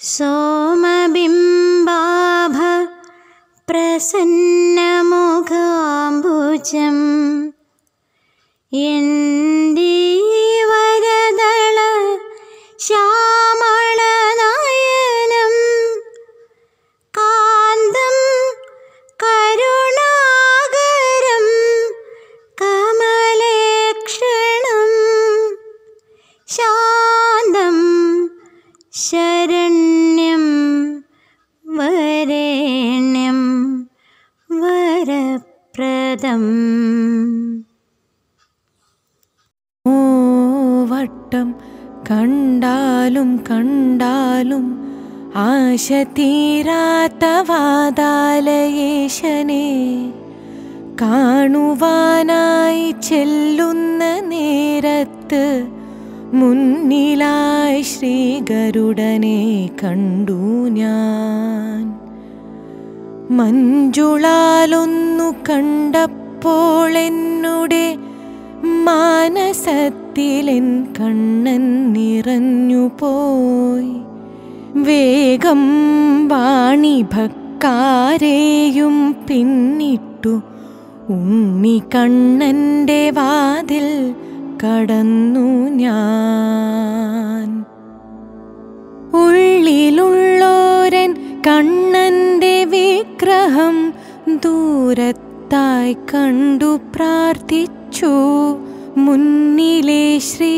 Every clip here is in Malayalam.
सोमबिम्बाभ प्रसन्नमुखाम्बुजम् यन्दीवरदळ श्यामळनयनं कान्तं करुणागरं कमलेक्षणं शान्तं शरण्यं वरेण्यं वरप्रदम् ഓ വട്ടം കണ്ടാലും കണ്ടാലും ആശ തീരാത്ത വാതാലയേശനെ കാണുവാനായി ചെല്ലുന്ന നേരത്ത് മുന്നിലായി ശ്രീഗരുഡനെ കണ്ടു ഞാൻ മഞ്ജുളാലൊന്നു കണ്ടപ്പോൾ എന്നുടെ മാനസത്തിലെൻ കണ്ണൻ നിറഞ്ഞു പോയി വേഗം വാണിഭക്കാരെയും പിന്നിട്ടു ഉണ്ണി കണ്ണൻ്റെ വാതിൽ കടന്നു ഞാൻ ഉള്ളിലുള്ളോരൻ കണ്ണന്റെ വിഗ്രഹം ദൂരത്തായി കണ്ടു പ്രാർത്ഥിച്ചു മുന്നിലെ ശ്രീ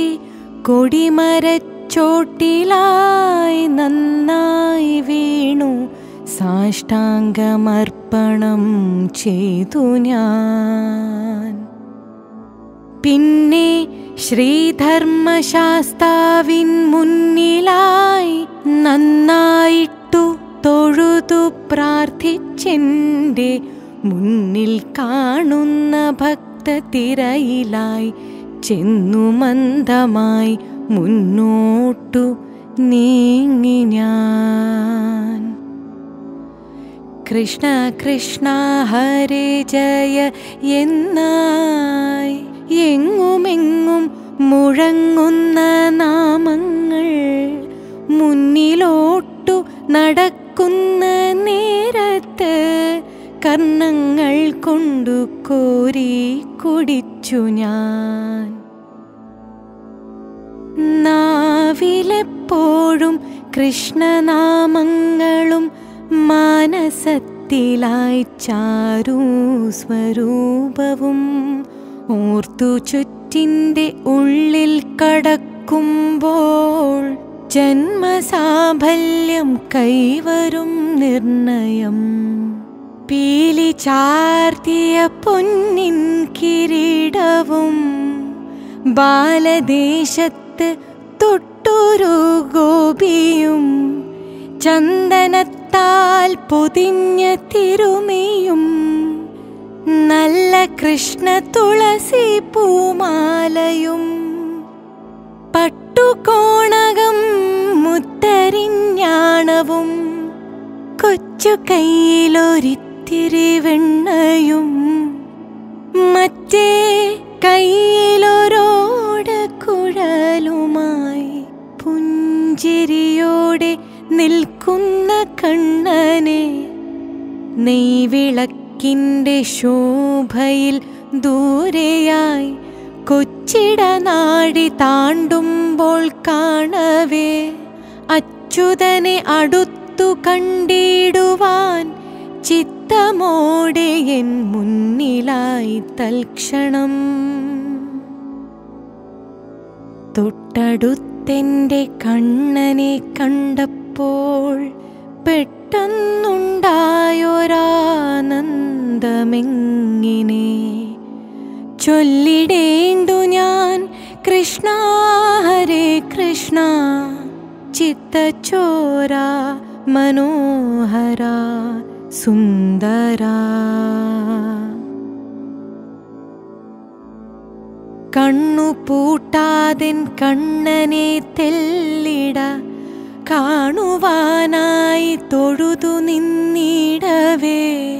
കൊടിമരച്ചോട്ടിലായി നന്നായി വീണു സാഷ്ടാംഗമർപ്പണം ചെയ്തു ഞാൻ പിന്നെ ശ്രീധർമ്മശാസ്താവിൻ മുന്നിലായി നന്നായിട്ടു തൊഴുതു പ്രാർത്ഥിച്ചെൻ്റെ മുന്നിൽ കാണുന്ന ഭക്തതിരയിലായി ചെന്നു മന്ദമായി മുന്നോട്ടു നീങ്ങി ഞാൻ കൃഷ്ണ കൃഷ്ണ ഹരേ ജയ എന്നായി എങ്ങുമെങ്ങും മുഴങ്ങുന്ന നാമങ്ങൾ മുന്നിലോട്ടു നടക്കുന്ന നേരത്ത് കർണങ്ങൾ കൊണ്ടു കോരി കുടിച്ചു ഞാൻ നാവിലെപ്പോഴും കൃഷ്ണനാമങ്ങളും മാനസത്തിലായി ചാരു സ്വരൂപവും ഓർത്തു ചുറ്റിൻ്റെ ഉള്ളിൽ കടക്കുമ്പോൾ ജന്മസാഫല്യം കൈവരും നിർണയം പീലി ചാർത്തിയ പൊന്നിൻ കിരീടവും ബാലദേശത്ത് തൊട്ടൊരു ഗോപിയും ചന്ദനത്താൽ പൊതിഞ്ഞ തിരുമയും നല്ല കൃഷ്ണ തുളസി പൂമാലയും പട്ടുകോണകം മുത്തരിഞ്ഞാണവും കൊച്ചു കയ്യിലൊരിത്തിരി വെണ്ണയും മറ്റേ കയ്യിലൊരോട കുഴലുമായി പുഞ്ചിരിയോടെ നിൽക്കുന്ന കണ്ണനെ നെയ്വിളക്കിൻ്റെ ശോഭയിൽ ദൂരെയായി കൊച്ചിടനാടി താണ്ടുമ്പോൾ കാണവേ അച്യുതനെ അടുത്തു കണ്ടിടുവാൻ ചിത്തമോടെ എൻ മുന്നിലായി തൽക്ഷണം തൊട്ടടുത്തെൻ്റെ കണ്ണനെ കണ്ടപ്പോൾ പെട്ടെന്നുണ്ടായൊരാനന്ദമെങ്ങിനെ ചൊല്ലിടേണ്ടു ഞാൻ കൃഷ്ണ ഹരേ കൃഷ്ണ ചിത്തച്ചോര മനോഹര സുന്ദര കണ്ണു പൂട്ടാതെൻ കണ്ണനെ തെല്ലിട കാണുവാനായി തൊഴുതു നിന്നിടവേ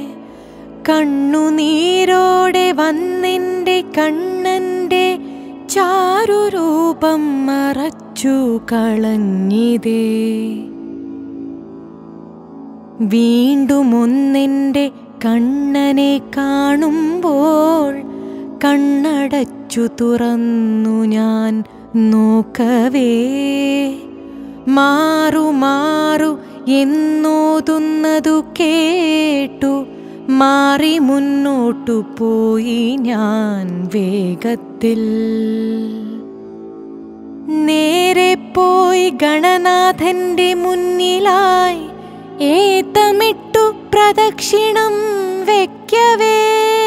കണ്ണുനീരോടെ വന്നെൻ്റെ കണ്ണൻ്റെ ചാരുരൂപം മറച്ചു കളഞ്ഞിതേ വീണ്ടും ഒന്നെൻ്റെ കണ്ണനെ കാണുമ്പോൾ കണ്ണടച്ചു തുറന്നു ഞാൻ നോക്കവേ മാറു മാറു എന്നോതുന്നതു കേട്ടു മാറി മുന്നോട്ടു പോയി ഞാൻ വേഗത്തിൽ നേരെ പോയി ഗണനാഥന്റെ മുന്നിലായി ഏത്തമിട്ടു പ്രദക്ഷിണം വെക്കവേ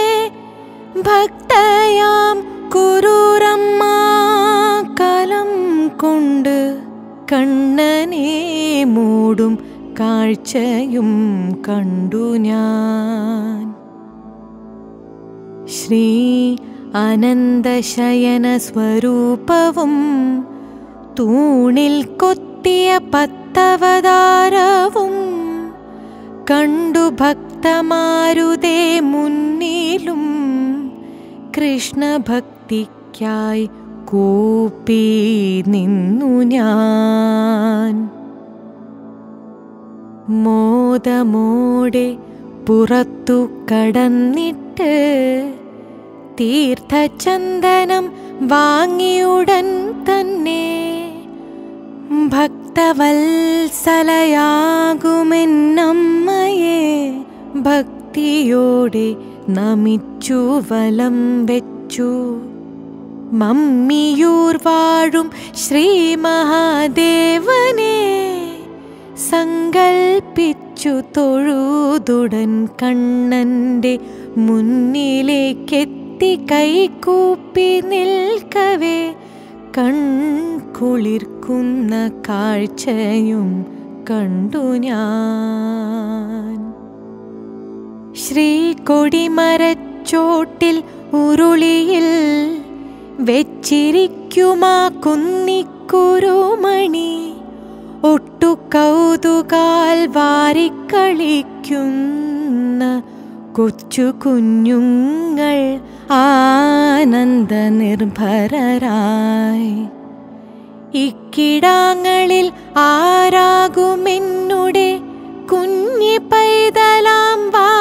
ഭക്തയാം കുരൂരമ്മ കലം കൊണ്ട് കണ്ണനെ മൂടും കാഴ്ചയും കണ്ടു ഞാൻ ശ്രീ അനന്തശയന സ്വരൂപവും തൂണിൽ കൊത്തിയ പത്തവതാരവും കണ്ടു ഭക്തമാരുതേ മുന്നിലും കൃഷ്ണഭക്തിക്കായി കൂപ്പി നിന്നു ഞാൻ മോദമോടെ പുറത്തു കടന്നിട്ട് തീർത്ഥചന്ദനം വാങ്ങിയുടൻ തന്നെ ഭക്തവത്സലയാകുമെന്നമ്മയെ ഭക്തിയോടെ നമിച്ചു വലം വെച്ചു മമ്മിയൂർ വാഴും ശ്രീ മഹാദേവനെ സങ്കൽപ്പിച്ചു തൊഴുതുടൻ കണ്ണന്റെ മുന്നിലേക്കെത്തി കൈകൂപ്പി നിൽക്കവേ കൺകുളിർക്കുന്ന കാഴ്ചയും കണ്ടു ഞാൻ ശ്രീ കൊടിമരച്ചോട്ടിൽ ഉരുളിയിൽ വെച്ചിരിക്കുമാ കുന്നിക്കുരുമണി ഒട്ടു കൗതുകാൽ വാരിക്കളിക്കുന്ന കൊച്ചു കുഞ്ഞുങ്ങൾ ആനന്ദ നിർഭരരായി ഇക്കിടാങ്ങളിൽ ആരാകുമെന്നുടെ കുഞ്ഞി പൈതലാം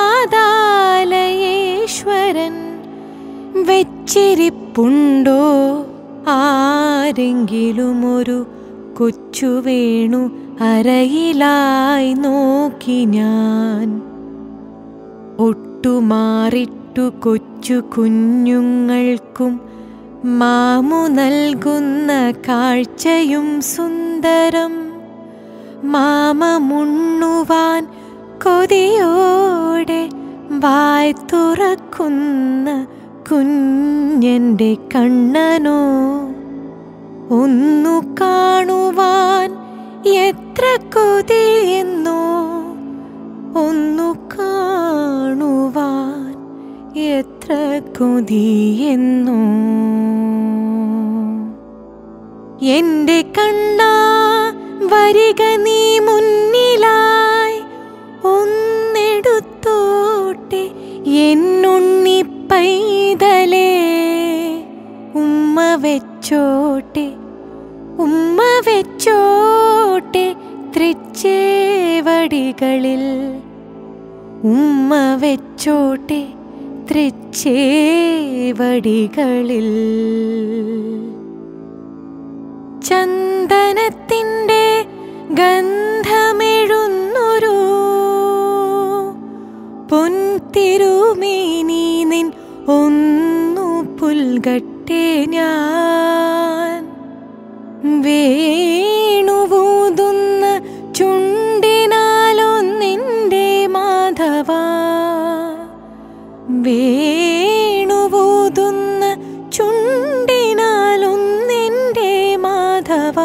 വാതാലയേശ്വരൻ വെച്ചിരിപ്പുണ്ടോ ആരെങ്കിലും ഒരു കൊച്ചു വേണു അരയിലായി നോക്കി ഞാൻ ഒട്ടുമാറിട്ടു കൊച്ചു കുഞ്ഞുങ്ങൾക്കും മാമു നൽകുന്ന കാഴ്ചയും സുന്ദരം മാമ മുണ്ണുവാൻ കൊതിയോടെ വായ് തുറക്കുന്ന കുഞ്ഞന്റെ കണ്ണനോ ഒന്നു കാണുവാൻ എത്ര കൊതിയെന്നോ ഒന്നു കാണുവാൻ എത്ര കൊതിയെന്നോ എന്റെ കണ്ണാ വരിക നീ മുന്നിലായി ഒന്നെടുത്തോട്ടെ എന്നുണ്ണി പൈതലേ ഉമ്മ വെച്ചോട്ടെ ഉമ്മ വെച്ചോട്ടെ തൃച്ചേവടികളിൽ ഉമ്മ വെച്ചോട്ടെ തൃച്ചേവടികളിൽ ചന്ദനത്തിൻ്റെ ഗന്ധമെഴുന്നൊരു പൊൻതിരുമേനി നിൻ ഒന്നു പുൽകട്ടെ ഞാൻ വേണുവൂതുന്ന ചുണ്ടിനാലൊന്നിൻ്റെ മാധവ വേണുവൂതുന്ന ചുണ്ടിനാലൊന്നിൻ്റെ മാധവ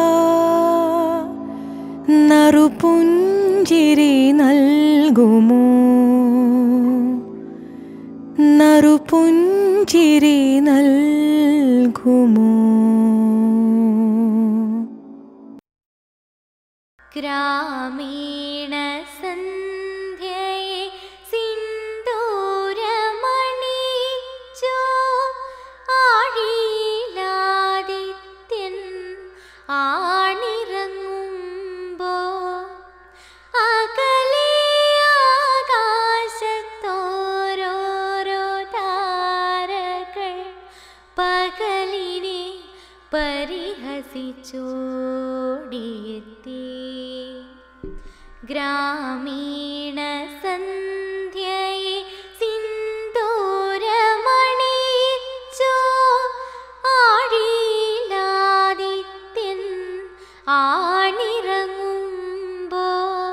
നറുപുഞ്ചിരി നൽകുമോ നറുപുഞ്ചിരി നൽകുമോ ഗ്രാമീണസന്ധ്യയെ സിന്ദൂരമണിച്ചോ ആഴിയിലാദിത്യൻ ആണിറങ്ങുമ്പോ അകലെ ഗ്രാമീണ സന്ധ്യയെ സിന്ദൂരമണിച്ചോ ആഴിയിലാദിത്യൻ ആണിറങ്ങുമ്പോ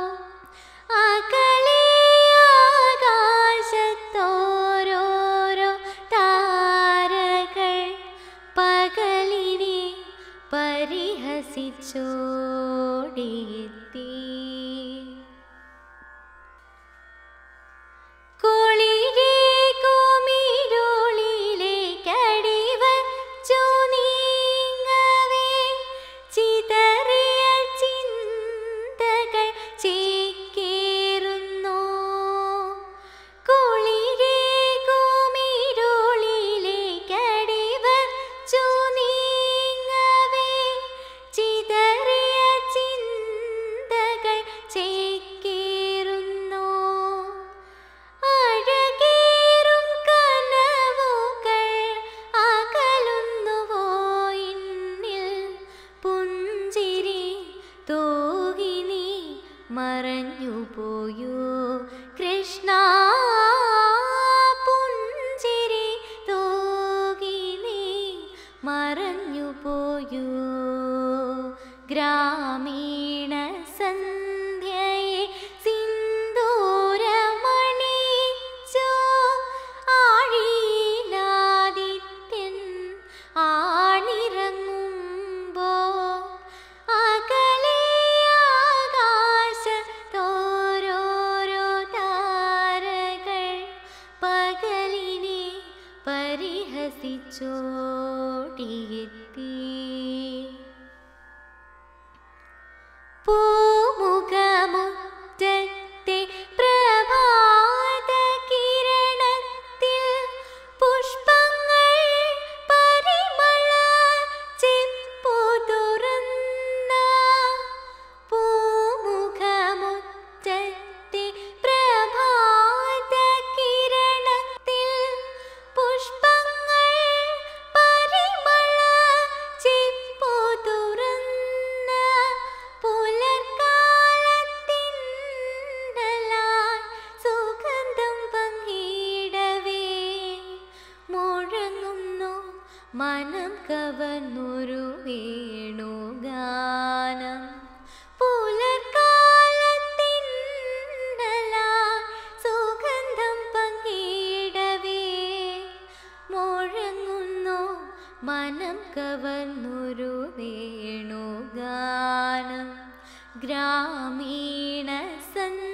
അകലെ ആകാശത്തോരോരോ താരകൾ പകലിനെ പരിഹസിച്ചോടിയെത്തി കുളിരേ കുമിരുളിലേക്കടിവച്ചു നീങ്ങവേ ചിതറിയ ചിന്തകൾ ചേക്കേറുന്നു കുളിരേ കുമിരുളിലേക്കടിവച്ചു നീങ്ങവേ ചിതറിയ ചിന്തകൾ ചേക്കേറുന്നു അഴകേറും കനവുകൾ അകലുന്നുവോ എന്നിൽ പുഞ്ചിരി തോകിനി മറഞ്ഞു പോയോ കൃഷ്ണ പുഞ്ചിരി തോകിനി മറഞ്ഞു പോയോ ഗ്രാമീണ സന്ധ്യയെ സിന്ദൂരമണിച്ചോ ആഴിയിലാദിത്യൻ ആണിറങ്ങുമ്പോ അകലെ ആകാശത്തോരോരോ താരകൾ പകലിനെ പരിഹസിച്ചോടിയെത്തി പൂമുഖമുറ്റത്തെ പ്രഭാത കിരണത്തിൽ പുഷ്പങ്ങൾ പരിമള ചെപ്പു തുറന്ന പൂമുഖമുറ്റത്തെ പ്രഭാത കിരണത്തിൽ പുഷ്പങ്ങൾ പരിമള ചെപ്പു തുറന്ന പുലർക്കാലത്തിന്നലാൽ സുഗന്ധം പങ്കിടവേ മുഴങ്ങുന്നു മനം കവർന്നൊരു വേണുഗാനം പുലർക്കാലത്തിന്നലാൽ സുഗന്ധം പങ്കിടവേ മുഴങ്ങുന്നു മനം കവർന്നൊരു വേണുഗാനം ഗ്രാമീണ സന്ധ്യ